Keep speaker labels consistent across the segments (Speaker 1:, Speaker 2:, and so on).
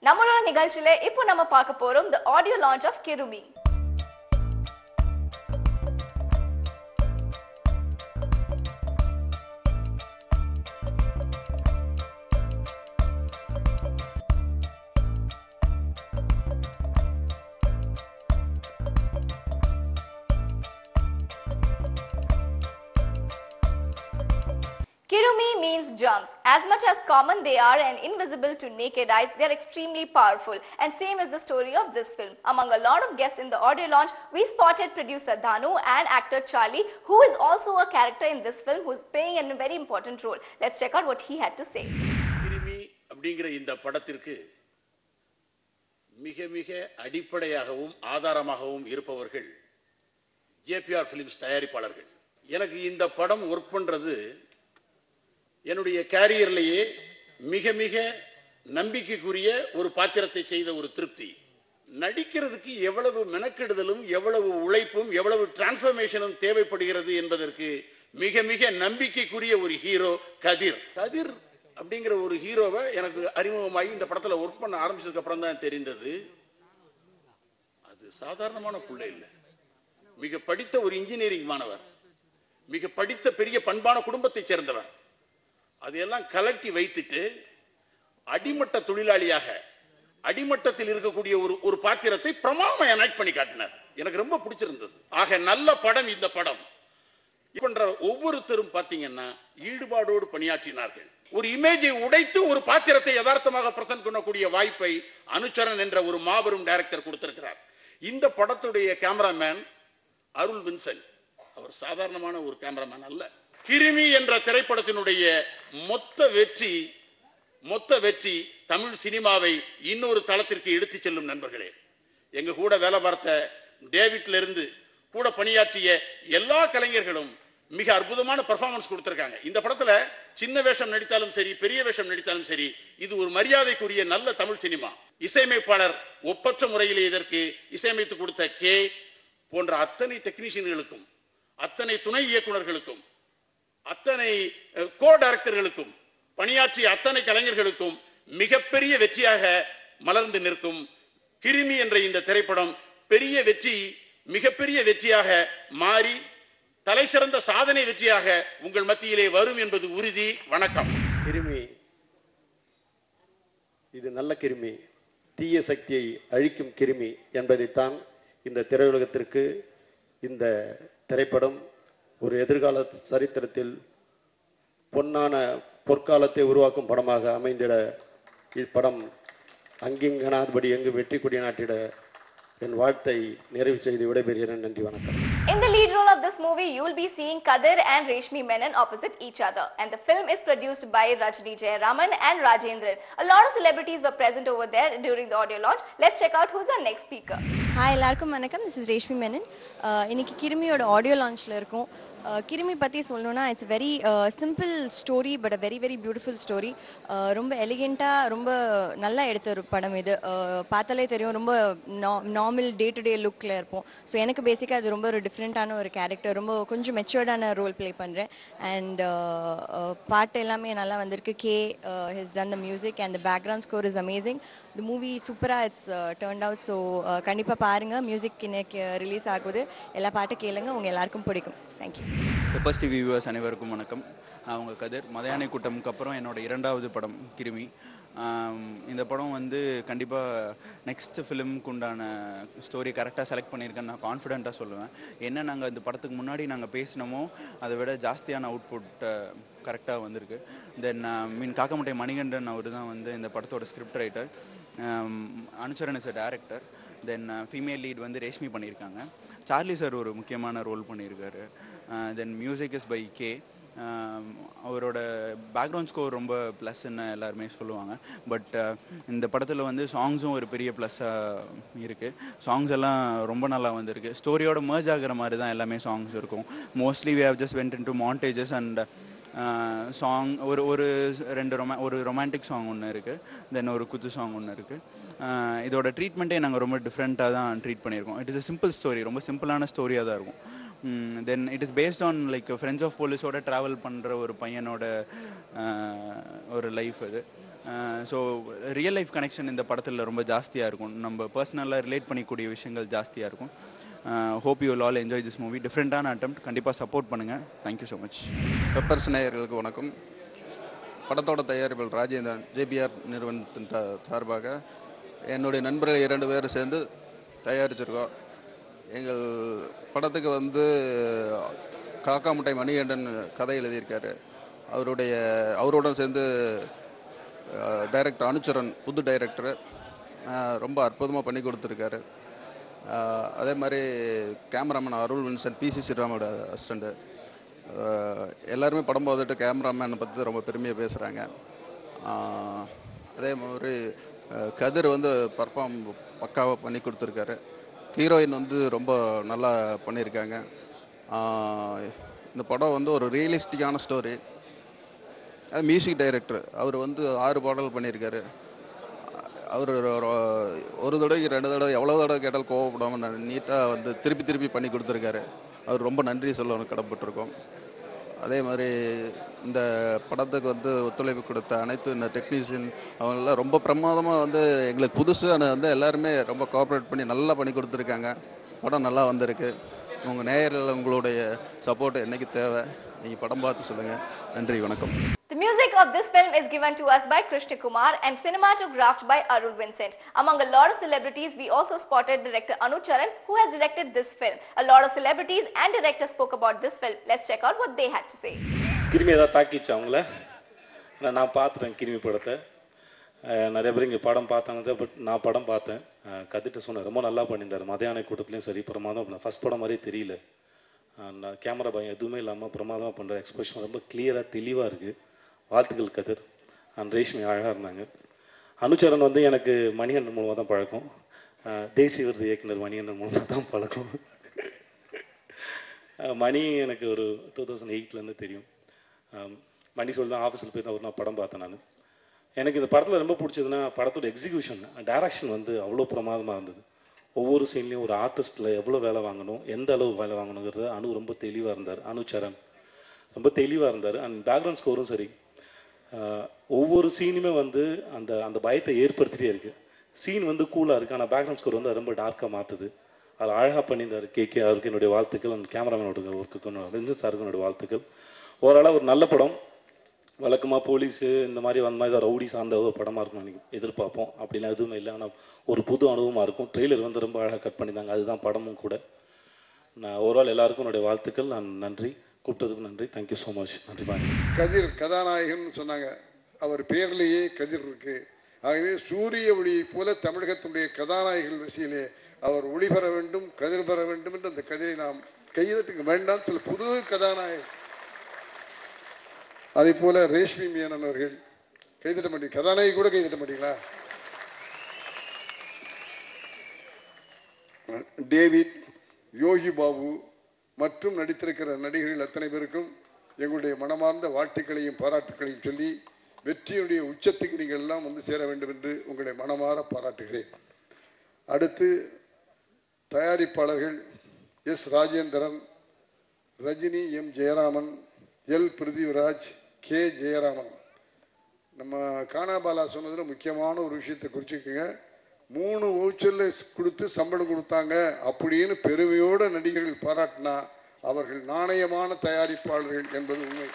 Speaker 1: நம்மளோட நிகழ்ச்சியில இப்போ நம்ம பார்க்க போறோம் the audio launch of கிருமி Kirumi means germs. As much as common they are and invisible to naked eyes, they are extremely powerful. And same is the story of this film. Among a lot of guests in the audio launch, we spotted producer Dhanu and actor Charlie, who is also a character in this film who is playing a very important role. Let's check out what he had to say.
Speaker 2: கிருமி அப்படிங்கிற இந்த படத்திற்கு மிக மிக அடிப்படையாகவும் ஆதாரமாகவும் இருப்பவர்கள் JPR films தயாரிப்பாளர்கள் எனக்கு இந்த படம் ஒர்க் பண்றது என்னுடைய கேரியர்லேயே மிக மிக நம்பிக்கைக்குரிய ஒரு பாத்திரத்தை செய்த ஒரு திருப்தி நடிக்கிறதுக்கு எவ்வளவு மெனக்கெடுதலும் எவ்வளவு உழைப்பும் எவ்வளவு டிரான்ஸ்பர்மேஷனும் தேவைப்படுகிறது என்பதற்கு மிக மிக நம்பிக்கைக்குரிய ஒரு ஹீரோ கதிர் கதிர் அப்படிங்கிற ஒரு ஹீரோவை எனக்கு அறிமுகமாகி இந்த படத்துல ஒர்க் பண்ண ஆரம்பிச்சதுக்கு அப்புறம் தான் தெரிந்தது அது சாதாரணமான புள்ளை இல்லை மிக படித்த ஒரு இன்ஜினியரிங் மாணவர் மிக படித்த பெரிய பண்பான குடும்பத்தைச் சேர்ந்தவர் அதையெல்லாம் கலட்டி வைத்துட்டு அடிமட்ட தொழிலாளியாக அடிமட்டத்தில் இருக்கக்கூடிய ஒரு ஒரு பாத்திரத்தை பிரமாம எனாக்ட் பண்ணி காட்டினார் எனக்கு ரொம்ப பிடிச்சிருந்தது ஆக நல்ல படம் இந்த படம் இது பண்ற ஒவ்வொருத்தரும் பாத்தீங்கன்னா ஈடுபாடோடு பணியாற்றினார்கள் ஒரு இமேஜை உடைத்து ஒரு பாத்திரத்தை யதார்த்தமாக பிரசன்ட் பண்ணக்கூடிய வாய்ப்பை அனுச்சரன் என்ற ஒரு மாபெரும் டைரக்டர் கொடுத்திருக்கிறார் இந்த படத்துடைய கேமராமேன் அருள் வின்சென்ட் அவர் சாதாரணமான ஒரு கேமராமேன் அல்ல கிருமி என்ற திரைப்படத்தினுடைய மொத்த வெற்றி மொத்த வெற்றி தமிழ் சினிமாவை இன்னொரு தளத்திற்கு எடுத்துச் செல்லும் நண்பர்களே எங்க கூட வேலை பார்த்த டேவிட்ல இருந்து கூட பணியாற்றிய எல்லா கலைஞர்களும் மிக அற்புதமான பெர்ஃபார்மன்ஸ் கொடுத்திருக்காங்க இந்த படத்துல சின்ன வேஷம் நடித்தாலும் சரி பெரிய வேஷம் நடித்தாலும் சரி இது ஒரு மரியாதைக்குரிய நல்ல தமிழ் சினிமா இசையமைப்பாளர் ஒப்பற்ற முறையில் இதற்கு இசையமைத்து கொடுத்த கே போன்ற அத்தனை டெக்னீஷியன்களுக்கும் அத்தனை துணை இயக்குனர்களுக்கும் அத்தனை கோ டைரக்டர்களுக்கும் பணியாற்றிய அத்தனை கலைஞர்களுக்கும் மிகப்பெரிய வெற்றியாக மலர்ந்து நிற்கும் கிருமி என்ற இந்த திரைப்படம் பெரிய வெற்றி மிகப்பெரிய வெற்றியாக மாறி தலை சிறந்த சாதனை வெற்றியாக உங்கள் மத்தியிலே வரும் என்பது உறுதி வணக்கம்
Speaker 3: கிருமி இது நல்ல கிருமி தீய சக்தியை அழிக்கும் கிருமி என்பதைத்தான் இந்த திரையுலகத்திற்கு இந்த திரைப்படம் ஒரு எதிர்கால சரித்திரத்தில் பொன்னான பொற்காலத்தை உருவாக்கும் படமாக அமைந்திட இப்படம் அங்கிங்கனாதபடி எங்கு வெற்றி கொடி நாட்டிட என் வாழ்த்தை நிறைவு செய்து விடைபெறுகிறேன் நன்றி வணக்கம்
Speaker 1: In the lead role of this movie, you will be seeing Kadir and Reshmi Menon opposite each other. And the film is produced by Rajni Jayaraman and Rajendran. A lot of celebrities were present over there during the audio launch. Let's check out who's our next speaker.
Speaker 4: Hi எல்லாருக்கும் வணக்கம் this is Reshmi Menon uh இன்னைக்கு கிருமியோட audio லான்ச்சில் இருக்கும் அஹ் கிருமி பற்றி சொல்லணும்னா it's very simple story but a very very beautiful story ரொம்ப எலிகெண்ட்டாக ரொம்ப நல்லா எடுத்த ஒரு படம் இது அஹ் பார்த்தாலே தெரியும் ரொம்ப நார்மல் டே டு டே லுக்கில் இருப்போம் ஸோ எனக்கு பேசிக்காக அது ரொம்ப ஒரு டிஃப்ரெண்ட்டான ஒரு கேரக்டர் ரொம்ப கொஞ்சம் மெச்சூர்டான ரோல் ப்ளே பண்ணுறேன் அண்ட் பாட்டு எல்லாமே நல்லா வந்திருக்கு K his done the music and the background score is amazing the movie சூப்பராக இட்ஸ் டேர்ன் அவுட் ஸோ கண்டிப்பாக பாருங்க மியூசிக் இன்னைக்கு ரிலீஸ் ஆகுது எல்லா பாட்டு கேளுங்க உங்க எல்லாருக்கும் பிடிக்கும் தேங்க்யூ
Speaker 5: பெப்பர்ஸ் டிவி வியூவர்ஸ் அனைவருக்கும் வணக்கம் நான் உங்கள் கதிர் மதையானை கூட்டமுக்கு அப்புறம் என்னோட இரண்டாவது படம் கிருமி ஆம், இந்த படம் வந்து கண்டிப்பாக நெக்ஸ்ட் ஃபிலிமுக்கு உண்டான ஸ்டோரி கரெக்டாக செலக்ட் பண்ணியிருக்கேன்னு நான் கான்ஃபிடென்ட்டாக சொல்லுவேன் என்ன நாங்கள் இந்த படத்துக்கு முன்னாடி நாங்கள் பேசினோமோ அதை விட ஜாஸ்தியான அவுட்புட் கரெக்டாக வந்திருக்கு தென் மீன் காக்கமுட்டை மணிகண்டன் அவர் தான் வந்து இந்த படத்தோட script writer Anucharan is director then female lead வந்து ரேஷ்மி பண்ணியிருக்காங்க சார்லி சார் ஒரு முக்கியமான ரோல் பண்ணியிருக்காரு then music is by K அவரோட பேக்ரவுண்ட் ஸ்கோர் ரொம்ப ப்ளஸ்ன்னு எல்லாருமே சொல்லுவாங்க பட் இந்த படத்தில் வந்து சாங்ஸும் ஒரு பெரிய ப்ளஸ்ஸாக இருக்குது சாங்ஸ் எல்லாம் ரொம்ப நல்லா வந்திருக்கு ஸ்டோரியோட merge ஆகுற மாதிரி தான் எல்லாமே சாங்ஸ் இருக்கும் mostly we have just went in to montages and song ஒரு ஒரு ரெண்டு ரொமா ஒரு ரொமான்டிக் சாங் ஒன்று இருக்குது தென் ஒரு குத்து சாங் ஒன்று இருக்குது இதோட ட்ரீட்மெண்ட்டே நாங்கள் ரொம்ப டிஃப்ரெண்ட்டாக தான் ட்ரீட் பண்ணியிருக்கோம் it is a simple story ரொம்ப சிம்பிளான ஸ்டோரியாக தான் இருக்கும் then it is based on like friends of போலீஸோட ட்ராவல் பண்ணுற ஒரு பையனோட ஆஹ், ஒரு லைஃப் அது ஸோ ரியல் லைஃப் கனெக்ஷன் இந்த படத்தில் ரொம்ப ஜாஸ்தியாக இருக்கும் நம்ம பர்சனலாக ரிலேட் பண்ணிக்கூடிய விஷயங்கள் ஜாஸ்தியாக இருக்கும் hope you all enjoy this movie டிஃப்ரெண்ட்டான attempt கண்டிப்பாக சப்போர்ட் பண்ணுங்கள் தேங்க்யூ ஸோ மச்
Speaker 6: பெப்பர்ஸ் நேயர்களுக்கு வணக்கம் படத்தோட தயாரிப்பாளர் ராஜேந்திரன் ஜேபிஆர் நிறுவனத்தின் த சார்பாக என்னுடைய நண்பர்கள் இரண்டு பேர் சேர்ந்து தயாரிச்சிருக்கோம் எங்கள் படத்துக்கு வந்து காக்கா முட்டை மணிகண்டன் கதை எழுதியிருக்காரு அவருடைய அவருடன் சேர்ந்து டைரக்டர் அனுச்சரன் புது டைரக்டர் ரொம்ப அற்புதமாக பண்ணி கொடுத்துருக்காரு அஹ் அதே மாதிரி கேமராமேன் அருள் வின்சன் பிசி ஸ்ரீராமோட அசிஸ்டண்ட்டு எல்லாருமே படம் பார்த்துட்டு கேமராமேனை பற்றி ரொம்ப பெருமையாக பேசுகிறாங்க அதே மாதிரி அஹ் கதிர் வந்து பர்ஃபார்ம் பக்காவாக பண்ணி கொடுத்துருக்காரு ஹீரோயின் வந்து ரொம்ப நல்லா பண்ணியிருக்காங்க ஆஹ் இந்த படம் வந்து ஒரு ரியலிஸ்டிக்கான ஸ்டோரி அது மியூசிக் டைரக்டர் அவர் வந்து ஆறு பாடல் பண்ணியிருக்காரு அவர் ஒரு தடவைக்கு ரெண்டு தடவை எவ்வளோ தடவை கேட்டாலும் கோவப்படாமல் நீட்டாக வந்து திருப்பி திருப்பி பண்ணி கொடுத்துருக்காரு அவர் ரொம்ப நன்றி சொல்லணும் கடப்பட்டிருக்கோம் அதே மாதிரி இந்த படத்துக்கு வந்து ஒத்துழைப்பு கொடுத்த அனைத்து இந்த டெக்னீஷியன் அவங்கெல்லாம் ரொம்ப பிரமாதமாக வந்து எங்களுக்கு புதுசு ஆனால் வந்து எல்லாருமே ரொம்ப கோஆப்ரேட் பண்ணி நல்லா பண்ணி கொடுத்துருக்காங்க படம் நல்லா வந்திருக்கு உங்கள் நேயர்கள் உங்களுடைய சப்போர்ட் என்னைக்கு தேவை நீங்கள் படம் பார்த்து சொல்லுங்கள் நன்றி வணக்கம்
Speaker 1: The music of this film is given to us by Krishna Kumar and cinematographed by Arul Vincent. Among a lot of celebrities, we also spotted director Anu Charan, who has directed this film. A lot of celebrities and directors spoke about this film. Let's check out what they had to say.
Speaker 7: கிருமி ஏதாவது தாக்கிச்சு அவங்கள ஆனா நான் பார்த்துட்டேன் கிருமி படத்தை அஹ் நிறைய பேர் இங்கே படம் பார்த்தாங்க பட் நான் படம் பார்த்தேன் அஹ் கதிட்ட சொன்னேன் ரொம்ப நல்லா பண்ணியிருந்தாரு மதியான கூட்டத்துலையும் சரி பிரமாதம் ஃபர்ஸ்ட் படம் மாதிரியே தெரியல அஹ் நான் கேமரா பயம் எதுவுமே இல்லாமல் பிரமாதமாக பண்ணுற எக்ஸ்பிரஷன் ரொம்ப கிளியராக தெளிவாக இருக்குது வாழ்த்துக்கள் கதிர் அண்ட் ரேஷ்மி அழகாக இருந்தாங்க அனுச்சரன் வந்து எனக்கு மணிகண்டன் மூலமாக தான் பழக்கம் அஹ் தேசிய விருது இயக்குனர் மணிகண்டன் மூலமாக தான் பழக்கம் அஹ் மணி எனக்கு ஒரு டூ தௌசண்ட் எயிட்லேருந்து தெரியும் அஹ் மணி சொல்லி தான் ஆஃபீஸில் போய் தான் ஒரு நாள் படம் பார்த்தேன் நான் எனக்கு இந்த படத்தில் ரொம்ப பிடிச்சதுன்னா படத்தோட எக்ஸிகியூஷன் டைரக்ஷன் வந்து அவ்வளோ பிரமாதமாக இருந்தது ஒவ்வொரு சீன்லையும் ஒரு ஆர்டிஸ்ட்டில் எவ்வளோ வேலை வாங்கணும் எந்த அளவு வேலை வாங்கணுங்கிறது அனு ரொம்ப தெளிவாக இருந்தார் அனு சரண் ரொம்ப தெளிவாக இருந்தார் அண்ட் பேக்ரவுண்ட் ஸ்கோரும் சரி அஹ் ஒவ்வொரு சீனுமே வந்து அந்த அந்த பயத்தை ஏற்படுத்திட்டே இருக்கு சீன் வந்து கூலாக இருக்கு ஆனால் பேக்ரவுண்ட் ஸ்கோர் வந்து அது ரொம்ப டார்க்காக மாற்றுது அதில் அழகாக பண்ணியிருந்தார் கே கே அவருக்கு என்னுடைய வாழ்த்துக்கள் அந்த கேமராமேனோட ஒர்க்குக்கு ரஞ்சித் சாருக்கு என்னுடைய வாழ்த்துக்கள் ஓவராலாக ஒரு நல்ல படம் வழக்கமாக போலீஸு இந்த மாதிரி வந்த மாதிரி தான் ரவுடி சார்ந்த ஒரு படமாக இருக்கும் எனக்கு எதிர்பார்ப்போம் அப்படிலாம் எதுவுமே இல்லை ஆனால் ஒரு புது அனுபவமாக இருக்கும் ட்ரெய்லர் வந்து ரொம்ப அழகாக கட் பண்ணியிருந்தாங்க அதுதான் படமும் கூட நான் ஓவரால் எல்லாருக்கும் என்னுடைய வாழ்த்துக்கள் நான் நன்றி கூப்பிட்டதுக்கு நன்றி தேங்க்யூ ஸோ மச் நன்றி பாய்
Speaker 8: கதிர் கதாநாயகன் சொன்னாங்க அவர் பெயர்லேயே கதிர் இருக்கு ஆகவே சூரிய ஒளியைப் போல தமிழகத்தினுடைய கதாநாயகர்கள் வரிசையிலே அவர் ஒளி பெற வேண்டும் கதிர் பெற வேண்டும் என்று அந்த கதிரை நாம் கையெழுத்துக்கு வேண்டாம் சில புது கதாநாயகர் அதே போல ரேஷ்மி மேனன் அவர்கள் கைதட்ட மாட்டீங்க கதாநாயகி கூட கைதட்ட மாட்டீங்களா டேவிட் யோகி பாபு மற்றும் நடித்திருக்கிற நடிகர்கள் அத்தனை பேருக்கும் எங்களுடைய மனமார்ந்த வாழ்த்துக்களையும் பாராட்டுக்களையும் சொல்லி வெற்றியுடைய உச்சத்துக்கு நீங்கள் எல்லாம் வந்து சேர வேண்டும் என்று உங்களை மனமாற பாராட்டுகிறேன் அடுத்து தயாரிப்பாளர்கள் S Rajendran Rajini M Jayaraman L Prithviraj K Jayaraman நம்ம கானாபாலா சொன்னதுல முக்கியமான ஒரு விஷயத்தை குறிச்சுக்கோங்க மூணு வவுச்சர்ல கொடுத்து சம்பளம் கொடுத்தாங்க அப்படின்னு பெருமையோட நடிகர்கள் பாராட்டினா அவர்கள் நாணயமான தயாரிப்பாளர்கள் என்பது உண்மை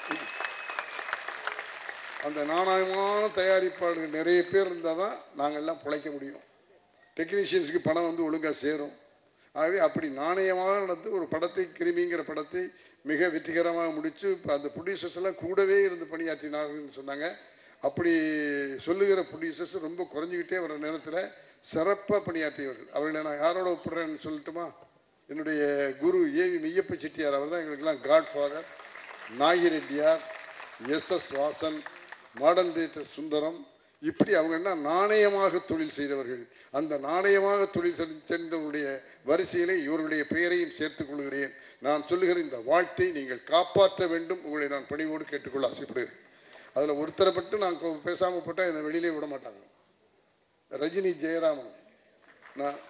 Speaker 8: அந்த நாணயமான தயாரிப்பாளர்கள் நிறைய பேர் இருந்தால் தான் நாங்கள் எல்லாம் பிழைக்க முடியும் டெக்னீஷியன்ஸுக்கு பணம் வந்து ஒழுங்கா சேரும் ஆகவே அப்படி நாணயமாக நடந்து ஒரு படத்தை கிருமிங்கிற படத்தை மிக வெற்றிகரமாக முடிச்சு இப்ப அந்த ப்ரொடியூசர்ஸ் எல்லாம் கூடவே இருந்து பணியாற்றினார்கள்னு சொன்னாங்க அப்படி சொல்லுகிற ப்ரொடியூசர்ஸ் ரொம்ப குறைஞ்சிக்கிட்டே வர நேரத்தில் சிறப்பாக பணியாற்றியவர்கள் அவர்களை நான் யாரோட ஒப்பிடுறேன்னு சொல்லட்டுமா என்னுடைய குரு ஏவி மெய்யப்ப செட்டியார் அவர் தான் எங்களுக்கெல்லாம் godfather Nagireddiar S S Vasan modern theatre Sundaram இப்படி அவங்க என்ன நாணயமாக தொழில் செய்தவர்கள் அந்த நாணயமாக தொழில் செய்- செய்தவருடைய வரிசையிலே இவர்களுடைய பெயரையும் சேர்த்துக் கொள்கிறேன் நான் சொல்லுகிற இந்த வாழ்த்தை நீங்கள் காப்பாற்ற வேண்டும் உங்களை நான் பணிவோடு கேட்டுக்கொள்ள ஆசைப்படுகிறேன் அதுல ஒருத்தரை மட்டும் நான் கொ- பேசாம போட்டா என்னை வெளியிலே விட மாட்டாங்க ரஜினி ஜெயராமன் நான்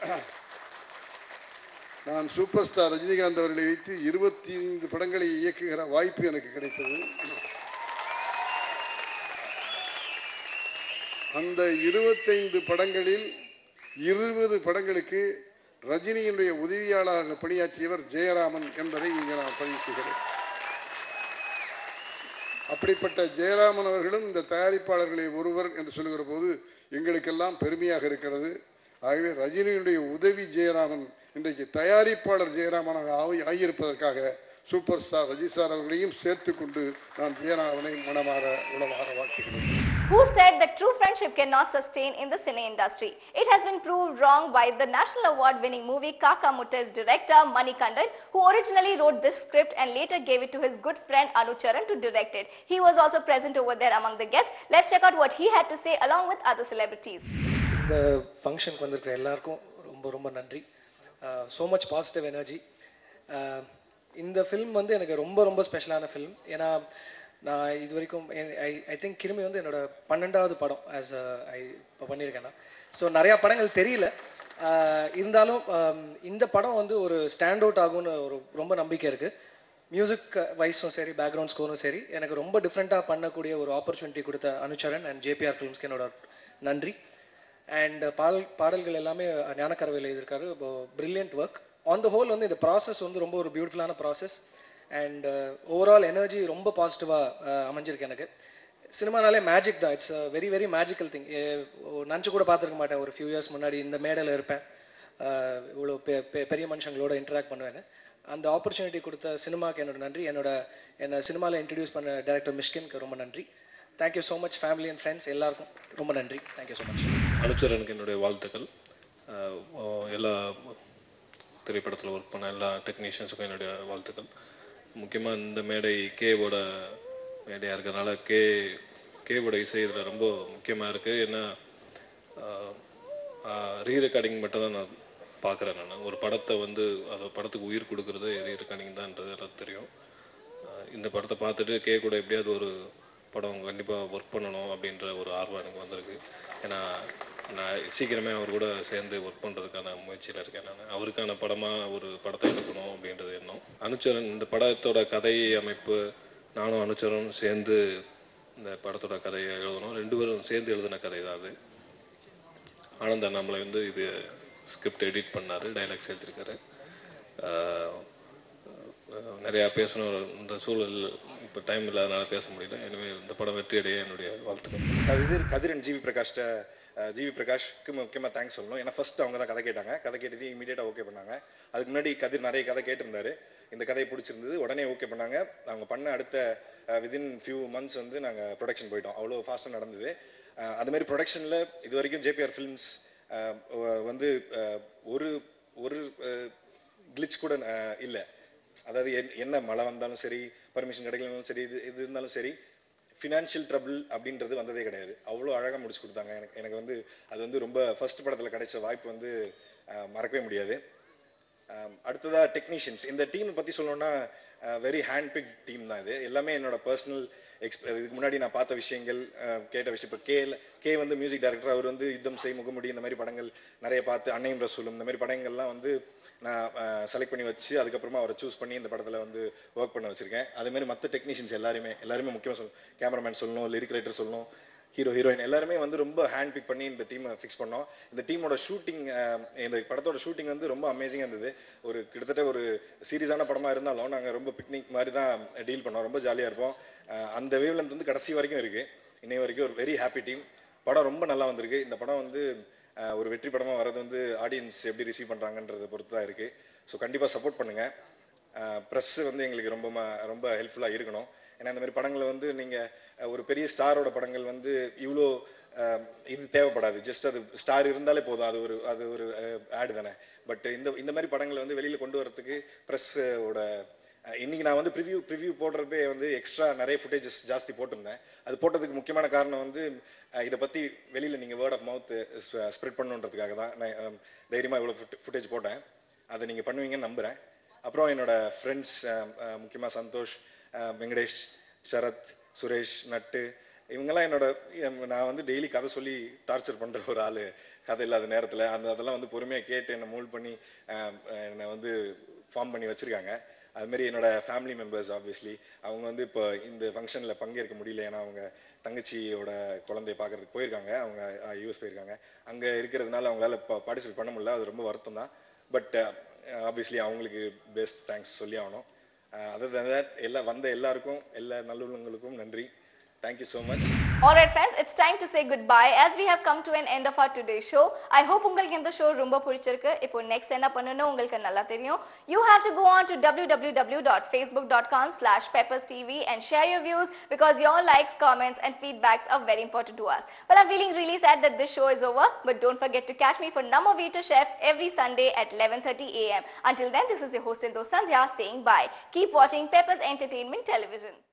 Speaker 8: நான் சூப்பர் ஸ்டார் ரஜினிகாந்த் அவர்களை வைத்து இருபத்தி ஐந்து படங்களை இயக்குகிற வாய்ப்பு எனக்கு கிடைத்தது அந்த இருபத்தைந்து படங்களில் இருபது படங்களுக்கு ரஜினியினுடைய உதவியாளராக பணியாற்றியவர் ஜெயராமன் என்பதை இங்கே நான் பதிவு செய்கிறேன் அப்படிப்பட்ட ஜெயராமன் அவர்களும் இந்த தயாரிப்பாளர்களில் ஒருவர் என்று சொல்லுகிற போது எங்களுக்கெல்லாம் பெருமையாக இருக்கிறது ஆகவே ரஜினியினுடைய உதவி ஜெயராமன் இன்றைக்கு தயாரிப்பாளர் ஜெயராமனாக ஆகி- ஆகியிருப்பதற்காக சூப்பர் ஸ்டார் ரஜி சார் அவர்களையும் சேர்த்துக் கொண்டு நான் ஜெயராமனை மனமாற உளமாற வாழ்த்துகிறேன்
Speaker 1: Who said that true friendship cannot sustain in the cine industry? It has been proved wrong by the national award winning movie Kaka Mutta's director Manikandan, who originally wrote this script and later gave it to his good friend Anu Charan to direct it. He was also present over there among the guests. Let's check out what he had to say along with other celebrities.
Speaker 9: இந்த ஃபங்க்ஷனுக்கு வந்திருக்கிற எல்லாருக்கும் ரொம்ப ரொம்ப நன்றி so much positive energy இந்த film வந்து எனக்கு ரொம்ப ரொம்ப ஸ்பெஷலான ஃபிலிம் ஏன்னா நான் இது வரைக்கும் ஐ ஐ திங்க் கிருமி வந்து என்னோட பன்னெண்டாவது படம் ஆஸ் ஐ இப்போ பண்ணியிருக்கேன் நான் ஸோ நிறையா படங்கள் தெரியல ஆஹ் இருந்தாலும் ஆம், இந்த படம் வந்து ஒரு ஸ்டாண்ட் அவுட் ஆகும்னு ஒரு ரொம்ப நம்பிக்கை இருக்குது மியூசிக் வைஸும் சரி பேக்ரவுண்ட் ஸ்கோரும் சரி எனக்கு ரொம்ப டிஃப்ரெண்ட்டாக பண்ணக்கூடிய ஒரு ஆப்பர்ச்சுனிட்டி கொடுத்த அனுச்சரன் அண்ட் ஜேபிஆர் ஃபிலிம்ஸ்க்கு என்னோட நன்றி அண்ட் பாடல் பாடல்கள் எல்லாமே ஞானக்கரவையில் எழுதியிருக்காரு brilliant work on the whole வந்து இந்த ப்ராசஸ் வந்து ரொம்ப ஒரு பியூட்டிஃபுல்லான ப்ராசஸ் அண்ட் ஓவரால் எனர்ஜி ரொம்ப பாசிட்டிவாக அமைஞ்சிருக்கு எனக்கு சினிமானாலே மேஜிக் தான் it's very very magical thing நினச்சி கூட பார்த்துருக்க மாட்டேன் ஒரு ஃபியூ இயர்ஸ் முன்னாடி இந்த மேடையில் இருப்பேன் அஹ், இவ்வளோ பெ- பெ- பெரிய மனுஷங்களோட இன்டராக்ட் பண்ணுவேன்னு அந்த ஆப்பர்ச்சுனிட்டி கொடுத்த சினிமாக்கு என்னோட நன்றி என்னோட என்னை சினிமாவில் இன்ட்ரடியூஸ் பண்ண டைரக்டர் மிஷ்கின்க்கு ரொம்ப நன்றி thank you so much family and friends எல்லாருக்கும் ரொம்ப நன்றி தேங்க்யூ ஸோ மச்
Speaker 7: அனுச்சரனுக்கு என்னுடைய வாழ்த்துக்கள் அஹ் அஹ் எல்லா திரைப்படத்தில் ஒர்க் பண்ண எல்லா டெக்னீஷியன்ஸுக்கும் என்னுடைய வாழ்த்துக்கள் முக்கியமாக இந்த மேடை கேவோட மேடையாக இருக்கிறதுனால கே கேவோட இசை இதில் ரொம்ப முக்கியமாக இருக்குது ஏன்னா ரீ ரெக்கார்டிங் மட்டும் தான் நான் பார்க்குறேன் நான் ஒரு படத்தை வந்து அந்த படத்துக்கு உயிர் கொடுக்கறது ரீ ரெக்கார்டிங் தான்ன்றது எல்லாம் தெரியும் அஹ் இந்த படத்தை பார்த்துட்டு கே கூட எப்படியாவது ஒரு படம் கண்டிப்பாக ஒர்க் பண்ணணும் அப்படின்ற ஒரு ஆர்வம் எனக்கு வந்திருக்கு ஏன்னா நான் சீக்கிரமே அவர் கூட சேர்ந்து ஒர்க் பண்ணுறதுக்கான முயற்சியில் இருக்கேன் நான் அவருக்கான படமாக ஒரு படத்தை எடுக்கணும் அப்படின்றது எண்ணம் அனுச்சரன் இந்த படத்தோட கதை அமைப்பு நானும் அனுச்சரனும் சேர்ந்து இந்த படத்தோட கதையை எழுதணும் ரெண்டு பேரும் சேர்ந்து எழுதின கதை தான் அது ஆனந்த் அண்ணாமலை வந்து இது ஸ்கிரிப்ட் எடிட் பண்ணாரு டைலாக்ஸ் எழுதியிருக்காரு ஆஹ் அஹ் நிறையா பேசணும் இந்த சூழல் இப்போ டைம் இல்லாதனால பேச முடியல எனவே இந்த படம் வெற்றி அடைய என்னுடைய வாழ்த்துக்கள்
Speaker 10: கதிர் கதிரன் ஜிவி பிரகாஷ்ட அஹ், ஜிவி பிரகாஷ்க்கு முக்கியமாக தேங்க்ஸ் சொல்லணும் ஏன்னா ஃபர்ஸ்ட் அவங்க தான் கதை கேட்டாங்க கதை கேட்டது இமீடியட்டாக ஓகே பண்ணாங்க அதுக்கு முன்னாடி கதிர் நிறைய கதை கேட்டிருந்தாரு இந்த கதையை பிடிச்சிருந்தது உடனே ஓகே பண்ணாங்க அவங்க பண்ண அடுத்த விதின் ஃபியூ மந்த்ஸ் வந்து நாங்கள் ப்ரொடக்ஷன் போயிட்டோம் அவ்வளோ ஃபாஸ்ட்டாக நடந்தது அஹ், அது மாதிரி ப்ரொடக்ஷனில் இது வரைக்கும் ஜேபிஆர் ஃபிலிம்ஸ் வந்து அஹ், ஒரு ஒரு கிளிச் கூட இல்லை அதாவது என்- என்ன மழை வந்தாலும் சரி பர்மிஷன் கிடைக்கலனாலும் சரி இது இது இருந்தாலும் சரி ஃபினான்ஷியல் ட்ரபிள் அப்படின்றது வந்ததே கிடையாது அவ்வளோ அழகாக முடிச்சு கொடுத்தாங்க எனக்கு எனக்கு வந்து அது வந்து ரொம்ப ஃபர்ஸ்ட் படத்தில் கிடைச்ச வாய்ப்பு வந்து அஹ், மறக்கவே முடியாது அஹ், அடுத்ததா டெக்னீஷியன்ஸ் இந்த டீம் பற்றி சொல்லணும்னா வெரி ஹேண்ட் பிக் டீம் தான் இது எல்லாமே என்னோட பர்சனல் எக்ஸ்ப இதுக்கு முன்னாடி நான் பார்த்த விஷயங்கள் அஹ், கேட்ட விஷயம் இப்போ கே கே வந்து மியூசிக் டைரக்டர் அவர் வந்து யுத்தம் செய் முகமுடி இந்த மாதிரி படங்கள் நிறைய பார்த்து அன்னையும் ரசூலும் இந்த மாதிரி படங்கள்லாம் வந்து நான் செலக்ட் பண்ணி வச்சு அதுக்கப்புறமா அவரை சூஸ் பண்ணி இந்த படத்தில் வந்து ஒர்க் பண்ண வச்சிருக்கேன் அதே மாதிரி மற்ற டெக்னீஷியன்ஸ் எல்லாருமே எல்லாருமே முக்கியமாக சொல்லணும் கேமராமேன் சொல்லணும் லிரிக் ரைட்டர் சொல்லணும் ஹீரோ ஹீரோயின் எல்லாருமே வந்து ரொம்ப ஹேண்ட் பிக் பண்ணி இந்த டீமை ஃபிக்ஸ் பண்ணோம் இந்த டீமோட ஷூட்டிங் இந்த படத்தோட ஷூட்டிங் வந்து ரொம்ப அமேசிங்காக இருந்தது ஒரு கிட்டத்தட்ட ஒரு சீரியஸான படமா இருந்தாலும் நாங்கள் ரொம்ப பிக்னிக் மாதிரி தான் டீல் பண்ணோம் ரொம்ப ஜாலியாக இருப்போம் அஹ் அந்த வேவ்லென்த் வந்து கடைசி வரைக்கும் இருக்கு இன்னை வரைக்கும் ஒரு வெரி ஹாப்பி டீம் படம் ரொம்ப நல்லா வந்திருக்கு இந்த படம் வந்து அஹ், ஒரு வெற்றி படமா வர்றது வந்து ஆடியன்ஸ் எப்படி ரிசீவ் பண்றாங்கன்றத பொறுத்து தான் இருக்கு ஸோ கண்டிப்பாக சப்போர்ட் பண்ணுங்க ப்ரெஸ் வந்து எங்களுக்கு ரொம்ப ம- ரொம்ப ஹெல்ப்ஃபுல்லாக இருக்கணும் ஏன்னா இந்த மாதிரி படங்களை வந்து நீங்க அஹ், ஒரு பெரிய ஸ்டாரோட படங்கள் வந்து இவ்வளோ அஹ், இது தேவைப்படாது ஜஸ்ட் அது ஸ்டார் இருந்தாலே போதும் அது ஒரு அது ஒரு ஆடு தானே பட் இந்த இந்த மாதிரி படங்களை வந்து வெளியில கொண்டு வரதுக்கு ப்ரெஸ்ஸோட இன்னைக்கு நான் வந்து ப்ரிவ்யூ ப்ரிவ்யூ போடுறப்பே வந்து எக்ஸ்ட்ரா நிறைய ஃபுட்டேஜஸ் ஜாஸ்தி போட்டிருந்தேன் அது போட்டதுக்கு முக்கியமான காரணம் வந்து அஹ், இதை பத்தி வெளியில நீங்க வேர்ட் ஆஃப் மவுத் ஸ்ப்ரெட் பண்ணுன்றதுக்காக தான் நான் அஹ், தைரியமா இவ்வளோ ஃபுட்டேஜ் போட்டேன் அதை நீங்க பண்ணுவீங்கன்னு நம்புறேன் அப்புறம் என்னோட ஃப்ரெண்ட்ஸ் முக்கியமா சந்தோஷ் அஹ், வெங்கடேஷ் சரத் சுரேஷ் நட்டு இவங்கெல்லாம் என்னோட எம், நான் வந்து டெய்லி கதை சொல்லி டார்ச்சர் பண்ற ஒரு ஆளு கதை இல்லாத நேரத்துல அந்த அதெல்லாம் வந்து பொறுமையா கேட்டு என்னை மூல் பண்ணி அஹ், அஹ், என்னை வந்து ஃபார்ம் பண்ணி வச்சிருக்காங்க அது மாதிரி என்னோட ஃபேமிலி மெம்பர்ஸ் ஆப்வியஸ்லி அவங்க வந்து இப்போ இந்த ஃபங்க்ஷனில் பங்கேற்க முடியல ஏன்னா அவங்க தங்கச்சியோட குழந்தைய பார்க்கறதுக்கு போயிருக்காங்க அவங்க யூஎஸ் போயிருக்காங்க அங்க இருக்கிறதுனால அவங்களால பார்ட்டிசிபேட் பண்ண முடியல அது ரொம்ப வருத்தம் தான் பட் ஆப்வியஸ்லி அவங்களுக்கு பெஸ்ட் தேங்க்ஸ் சொல்லி ஆகணும் அதர் than that எல்லா வந்த எல்லாருக்கும் எல்லா நல்லுள்ளங்களுக்கும் நன்றி thank you so much
Speaker 1: Alright friends, it's time to say goodbye as we have come to an end of our today's show. I hope உங்களுக்கு இந்த show ரொம்ப பிடிச்சிருக்கு. இப்போ next என்ன பண்ணணும் உங்களுக்கு நல்லா தெரியும். You have to go on to www.facebook.com slash pepperstv and share your views because your likes, comments and feedbacks are very important to us. Well, I'm feeling really sad that this show is over, but don't forget to catch me for Number Waiter Chef every Sunday at 11.30 a.m. Until then, this is your host Indo Sandhya saying bye. Keep watching Peppers Entertainment Television.